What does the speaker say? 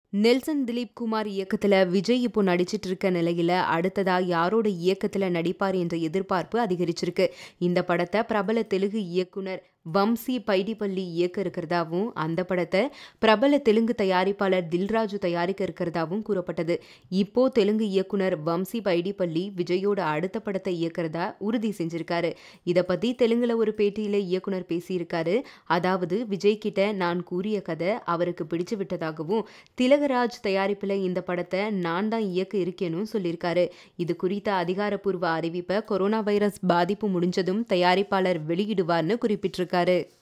Nelson Dilip Kumar இயக்கத்துல விஜய் இப்போ நடிச்சிட்டு இருக்க நிலையில அடுத்ததா யாரோட இயக்கத்துல நடிப்பார் என்ற எதிர்பார்ப்பு அதிகரிச்சிருக்கு இந்த படத்தை பிரபல தெலுங்கு இயக்குனர் வம்சி பைடிப்பள்ளி இயக்க இருக்கிறதாவும் அந்த படத்தை பிரபல தெலுங்கு தயாரிப்பாளர் தில்ராஜு தயாரிக்க இருக்கிறதாவும் கூறப்பட்டது இப்போ தெலுங்கு இயக்குனர் வம்சி பைடிப்பள்ளி விஜயோட அடுத்த படத்தை இயக்கிறதா உறுதி செஞ்சிருக்காரு இதை பத்தி தெலுங்குல ஒரு பேட்டியில இயக்குனர் பேசியிருக்காரு அதாவது விஜய் கிட்ட நான் கூறிய கதை அவருக்கு பிடிச்சு விட்டதாகவும் திலகராஜ் தயாரிப்புல இந்த படத்தை நான் தான் இயக்க இருக்கேனும் சொல்லியிருக்காரு இது குறித்த அதிகாரப்பூர்வ அறிவிப்பை கொரோனா வைரஸ் பாதிப்பு முடிஞ்சதும் தயாரிப்பாளர் வெளியிடுவார்னு குறிப்பிட்டிருக்காரு